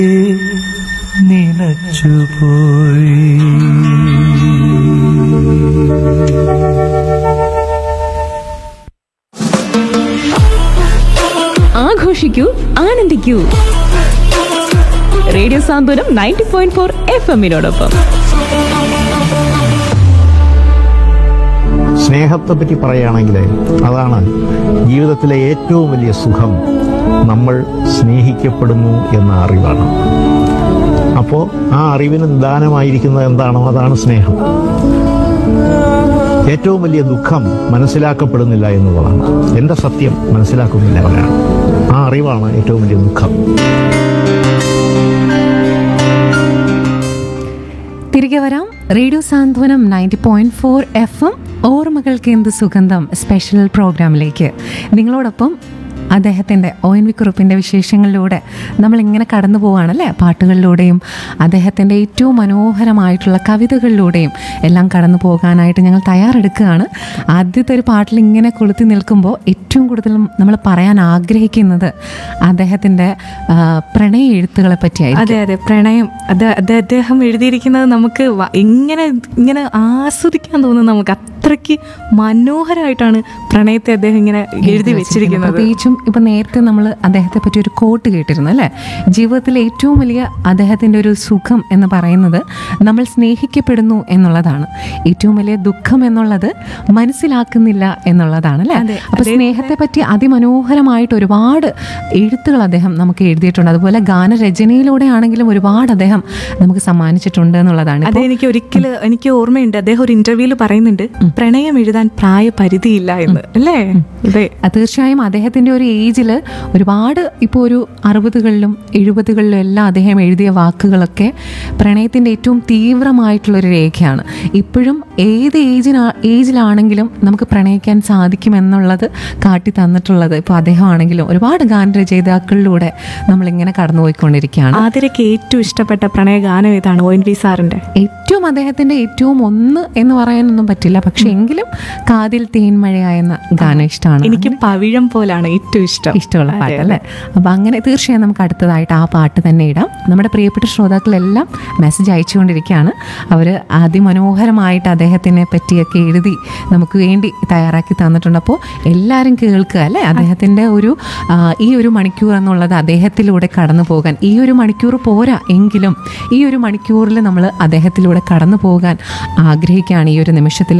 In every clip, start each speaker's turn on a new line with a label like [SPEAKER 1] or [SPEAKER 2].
[SPEAKER 1] ആഘോഷിക്കൂ ആനന്ദിക്കൂ radio Santhwanam ninety point four F എമ്മിനോടൊപ്പം
[SPEAKER 2] സ്നേഹത്തെ പറ്റി പറയുകയാണെങ്കിൽ അതാണ് ജീവിതത്തിലെ ഏറ്റവും വലിയ സുഖം നമ്മൾ സ്നേഹിക്കപ്പെടുന്നു എന്ന അറിവാണ് അപ്പോൾ ആ അറിവിന് നിദാനമായിരിക്കുന്നത് എന്താണോ അതാണ് സ്നേഹം ഏറ്റവും വലിയ ദുഃഖം മനസ്സിലാക്കപ്പെടുന്നില്ല എന്നുള്ളതാണ് എൻ്റെ സത്യം മനസ്സിലാക്കുന്നില്ല അവരാണ് ആ അറിവാണ് ഏറ്റവും വലിയ ദുഃഖം
[SPEAKER 3] തിരികെ വരാം radio Santhwanam ninety point four F M ഓർമ്മകൾക്ക് എന്ത് സുഗന്ധം സ്പെഷ്യൽ പ്രോഗ്രാമിലേക്ക് നിങ്ങളോടൊപ്പം അദ്ദേഹത്തിൻ്റെ ഒ എൻ വി കുറുപ്പിൻ്റെ വിശേഷങ്ങളിലൂടെ നമ്മളിങ്ങനെ കടന്നു പോവുകയാണല്ലേ പാട്ടുകളിലൂടെയും അദ്ദേഹത്തിൻ്റെ ഏറ്റവും മനോഹരമായിട്ടുള്ള കവിതകളിലൂടെയും എല്ലാം കടന്നു പോകാനായിട്ട് ഞങ്ങൾ തയ്യാറെടുക്കുകയാണ് ആദ്യത്തെ ഒരു പാട്ടിൽ ഇങ്ങനെ കൊളുത്തി നിൽക്കുമ്പോൾ ഏറ്റവും കൂടുതൽ നമ്മൾ പറയാൻ ആഗ്രഹിക്കുന്നത് അദ്ദേഹത്തിൻ്റെ ആ, പ്രണയ എഴുത്തുകളെ പറ്റിയായിരിക്കും
[SPEAKER 4] അതെ അതെ പ്രണയം അത് അത് അദ്ദേഹം എഴുതിയിരിക്കുന്നത് നമുക്ക് വ- ഇങ്ങനെ ഇങ്ങനെ ആസ്വദിക്കാൻ തോന്നുന്നു നമുക്ക് അത്രയ്ക്ക് മനോഹരമായിട്ടാണ് പ്രണയത്തെ അദ്ദേഹം ഇങ്ങനെ എഴുതി വെച്ചിരിക്കുന്നത്
[SPEAKER 3] പ്രത്യേകിച്ചും ഇപ്പൊ നേരത്തെ നമ്മൾ അദ്ദേഹത്തെ പറ്റി ഒരു കോട്ട് കേട്ടിരുന്നു അല്ലേ ജീവിതത്തിലെ ഏറ്റവും വലിയ അദ്ദേഹത്തിന്റെ ഒരു സുഖം എന്ന് പറയുന്നത് നമ്മൾ സ്നേഹിക്കപ്പെടുന്നു എന്നുള്ളതാണ് ഏറ്റവും വലിയ ദുഃഖം എന്നുള്ളത് മനസ്സിലാക്കുന്നില്ല എന്നുള്ളതാണ് അല്ലേ
[SPEAKER 4] അതെ,
[SPEAKER 3] അപ്പൊ സ്നേഹത്തെ പറ്റി അതിമനോഹരമായിട്ട് ഒരുപാട് എഴുത്തുകൾ അദ്ദേഹം നമുക്ക് എഴുതിയിട്ടുണ്ട് അതുപോലെ ഗാനരചനയിലൂടെ ആണെങ്കിലും ഒരുപാട് അദ്ദേഹം നമുക്ക് സമ്മാനിച്ചിട്ടുണ്ട് എന്നുള്ളതാണ്
[SPEAKER 4] അതെ എനിക്ക് ഒരിക്കൽ എനിക്ക് ഓർമ്മയുണ്ട് അദ്ദേഹം ഒരു ഇന്റർവ്യൂവിൽ പറയുന്നുണ്ട് പ്രണയം എഴുതാൻ പ്രായപരിധിയില്ല എന്ന് അല്ലേ അതെ
[SPEAKER 3] അത് തീർച്ചയായും അദ്ദേഹത്തിൻ്റെ ഒരു ഏജിൽ ഒരുപാട് ഇപ്പോൾ ഒരു അറുപതുകളിലും എഴുപതുകളിലും എല്ലാം അദ്ദേഹം എഴുതിയ വാക്കുകളൊക്കെ പ്രണയത്തിൻ്റെ ഏറ്റവും തീവ്രമായിട്ടുള്ളൊരു രേഖയാണ് ഇപ്പോഴും ഏത് ഏജിനാ ഏജിലാണെങ്കിലും നമുക്ക് പ്രണയിക്കാൻ സാധിക്കുമെന്നുള്ളത് കാട്ടി തന്നിട്ടുള്ളത് ഇപ്പോൾ അദ്ദേഹം ആണെങ്കിലും ഒരുപാട് ഗാനരചയിതാക്കളിലൂടെ നമ്മളിങ്ങനെ കടന്നുപോയിക്കൊണ്ടിരിക്കുകയാണ്
[SPEAKER 4] ആതിരയ്ക്ക് ഏറ്റവും ഇഷ്ടപ്പെട്ട പ്രണയ ഗാനം ഏതാണ് ഒ എൻ വി സാറിന്റെ
[SPEAKER 3] ഏറ്റവും അദ്ദേഹത്തിൻ്റെ ഏറ്റവും ഒന്ന് എന്ന് പറയാനൊന്നും പറ്റില്ല പക്ഷെ എങ്കിലും കാതിൽ തേൻമഴയായ എന്ന ഗാനം ഇഷ്ടമാണ്
[SPEAKER 4] എനിക്ക് പവിഴം പോലാണ് ഏറ്റവും ഇഷ്ടം
[SPEAKER 3] ഇഷ്ടമുള്ള
[SPEAKER 4] അതെ,
[SPEAKER 3] പാട്ട്
[SPEAKER 4] അതെ.
[SPEAKER 3] അല്ലേ അപ്പം അങ്ങനെ തീർച്ചയായും നമുക്ക് അടുത്തതായിട്ട് ആ പാട്ട് തന്നെ ഇടാം നമ്മുടെ പ്രിയപ്പെട്ട ശ്രോതാക്കളെല്ലാം മെസ്സേജ് അയച്ചുകൊണ്ടിരിക്കുകയാണ് അവർ അതിമനോഹരമായിട്ട് അദ്ദേഹത്തിനെ പറ്റിയൊക്കെ എഴുതി നമുക്ക് വേണ്ടി തയ്യാറാക്കി തന്നിട്ടുണ്ട് അപ്പോൾ എല്ലാവരും കേൾക്കുക അല്ലേ അദ്ദേഹത്തിൻ്റെ ഒരു ആ, ഈ ഒരു മണിക്കൂർ എന്നുള്ളത് അദ്ദേഹത്തിലൂടെ കടന്നു പോകാൻ ഈ ഒരു മണിക്കൂർ പോരാ എങ്കിലും ഈ ഒരു മണിക്കൂറിൽ നമ്മൾ അദ്ദേഹത്തിലൂടെ കടന്നു പോകാൻ ആഗ്രഹിക്കുകയാണ് ഈ ഒരു നിമിഷത്തിൽ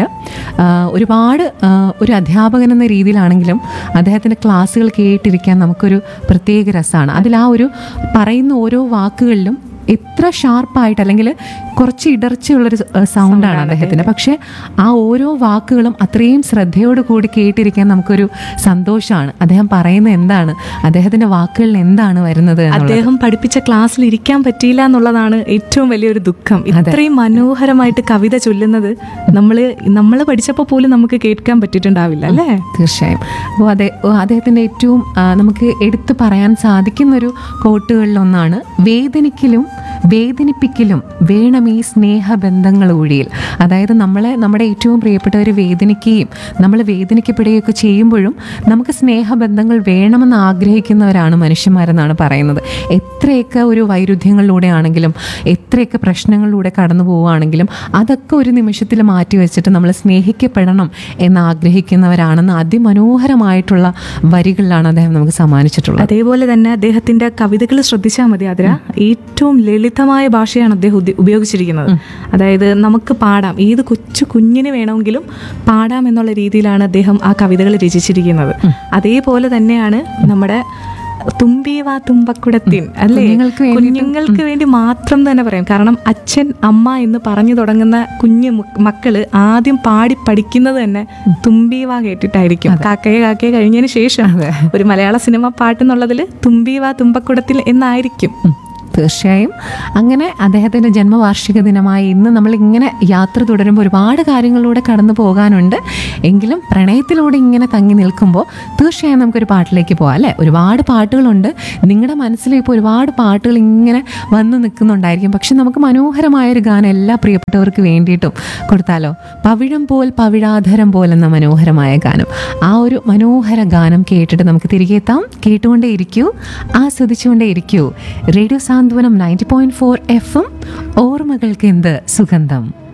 [SPEAKER 3] ഒരുപാട് ആ, ഒരു അധ്യാപകൻ എന്ന രീതിയിലാണെങ്കിലും അദ്ദേഹത്തിൻ്റെ ക്ലാസ്സുകൾ കേട്ടിരിക്കാൻ നമുക്കൊരു പ്രത്യേക രസമാണ് അതിൽ ആ ഒരു പറയുന്ന ഓരോ വാക്കുകളിലും എത്ര ഷാർപ്പായിട്ട് അല്ലെങ്കിൽ കുറച്ച് ഇടർച്ചയുള്ളൊരു സൗണ്ടാണ് അദ്ദേഹത്തിന് പക്ഷേ ആ ഓരോ വാക്കുകളും അത്രയും ശ്രദ്ധയോട് കൂടി കേട്ടിരിക്കാൻ നമുക്കൊരു സന്തോഷമാണ് അദ്ദേഹം പറയുന്ന എന്താണ് അദ്ദേഹത്തിൻ്റെ വാക്കുകളിൽ എന്താണ് വരുന്നത് എന്നുള്ളത്.
[SPEAKER 4] അദ്ദേഹം പഠിപ്പിച്ച ക്ലാസ്സിൽ ഇരിക്കാൻ പറ്റിയില്ല എന്നുള്ളതാണ് ഏറ്റവും വലിയൊരു ദുഃഖം ഇത്രയും മനോഹരമായിട്ട് കവിത ചൊല്ലുന്നത് നമ്മൾ നമ്മൾ പഠിച്ചപ്പോൾ പോലും നമുക്ക് കേൾക്കാൻ പറ്റിയിട്ടുണ്ടാവില്ല അല്ലേ
[SPEAKER 3] തീർച്ചയായും അപ്പോൾ അതെ ഓ, അദ്ദേഹത്തിൻ്റെ ഏറ്റവും ആ, നമുക്ക് എടുത്തു പറയാൻ സാധിക്കുന്നൊരു കോട്ടുകളിലൊന്നാണ് വേദനിക്കലും വേദനിപ്പിക്കലും വേണം ഈ സ്നേഹബന്ധങ്ങൾ ഒഴിയിൽ അതായത് നമ്മളെ നമ്മുടെ ഏറ്റവും പ്രിയപ്പെട്ടവർ വേദനിക്കുകയും നമ്മൾ വേദനിക്കപ്പെടുകയൊക്കെ ചെയ്യുമ്പോഴും നമുക്ക് സ്നേഹബന്ധങ്ങൾ വേണമെന്ന് ആഗ്രഹിക്കുന്നവരാണ് മനുഷ്യന്മാരെന്നാണ് പറയുന്നത് എത്രയൊക്കെ ഒരു വൈരുദ്ധ്യങ്ങളിലൂടെ ആണെങ്കിലും എത്രയൊക്കെ പ്രശ്നങ്ങളിലൂടെ കടന്നു പോവുകയാണെങ്കിലും അതൊക്കെ ഒരു നിമിഷത്തിൽ മാറ്റി വെച്ചിട്ട് നമ്മൾ സ്നേഹിക്കപ്പെടണം എന്ന് ആഗ്രഹിക്കുന്നവരാണെന്ന് അതിമനോഹരമായിട്ടുള്ള വരികളിലാണ് അദ്ദേഹം നമുക്ക് സമ്മാനിച്ചിട്ടുള്ളത്
[SPEAKER 4] അതേപോലെ തന്നെ അദ്ദേഹത്തിന്റെ കവിതകൾ ശ്രദ്ധിച്ചാൽ മതി അതിര ഏറ്റവും ലളിതമായ ഭാഷയാണ് അദ്ദേഹം ഉദ്യ- ഉപയോഗിച്ചിരിക്കുന്നത് അതായത് നമുക്ക് പാടാം ഏത് കൊച്ചു കുഞ്ഞിന് വേണമെങ്കിലും പാടാം എന്നുള്ള രീതിയിലാണ് അദ്ദേഹം ആ കവിതകൾ രചിച്ചിരിക്കുന്നത് അതേപോലെ തന്നെയാണ് നമ്മുടെ തുമ്പീവാ തുമ്പക്കുടത്തിൻ അല്ലേ
[SPEAKER 3] കുഞ്ഞുങ്ങൾക്ക് വേണ്ടിയിട്ട്
[SPEAKER 4] കുഞ്ഞുങ്ങൾക്ക് വേണ്ടി മാത്രം തന്നെ പറയാം കാരണം അച്ഛൻ അമ്മ എന്ന് പറഞ്ഞു തുടങ്ങുന്ന കുഞ്ഞു മു- മക്കള് ആദ്യം പാടി പഠിക്കുന്നത് തന്നെ തുമ്പീവ കേട്ടിട്ടായിരിക്കും കാക്കയെ കാക്കയെ കഴിഞ്ഞതിന് ശേഷം ഒരു മലയാള സിനിമ പാട്ടെന്നുള്ളതിൽ തുമ്പീവ തുമ്പക്കുടത്തിൽ എന്നായിരിക്കും
[SPEAKER 3] ഉം. തീർച്ചയായും അങ്ങനെ അദ്ദേഹത്തിൻ്റെ ജന്മവാർഷിക ദിനമായ ഇന്ന് നമ്മൾ ഇങ്ങനെ യാത്ര തുടരുമ്പോൾ ഒരുപാട് കാര്യങ്ങളിലൂടെ കടന്നു പോകാനുണ്ട് എങ്കിലും പ്രണയത്തിലൂടെ ഇങ്ങനെ തങ്ങി നിൽക്കുമ്പോൾ തീർച്ചയായും നമുക്കൊരു പാട്ടിലേക്ക് പോകാം അല്ലേ ഒരുപാട് പാട്ടുകളുണ്ട് നിങ്ങളുടെ മനസ്സിൽ ഇപ്പോൾ ഒരുപാട് പാട്ടുകൾ ഇങ്ങനെ വന്നു നിൽക്കുന്നുണ്ടായിരിക്കും പക്ഷെ നമുക്ക് മനോഹരമായൊരു ഗാനം എല്ലാ പ്രിയപ്പെട്ടവർക്ക് വേണ്ടിയിട്ടും കൊടുത്താലോ പവിഴം പോൽ പവിഴാധരം പോൽ എന്ന മനോഹരമായ ഗാനം ആ ഒരു മനോഹര ഗാനം കേട്ടിട്ട് നമുക്ക് തിരികെ എത്താം കേട്ടുകൊണ്ടേ ഇരിക്കൂ ആസ്വദിച്ചുകൊണ്ടേ ഇരിക്കൂ റേഡിയോ സാ Santhwanam ninety point four F M ഓർമ്മകൾക്ക് എന്ത് സുഗന്ധം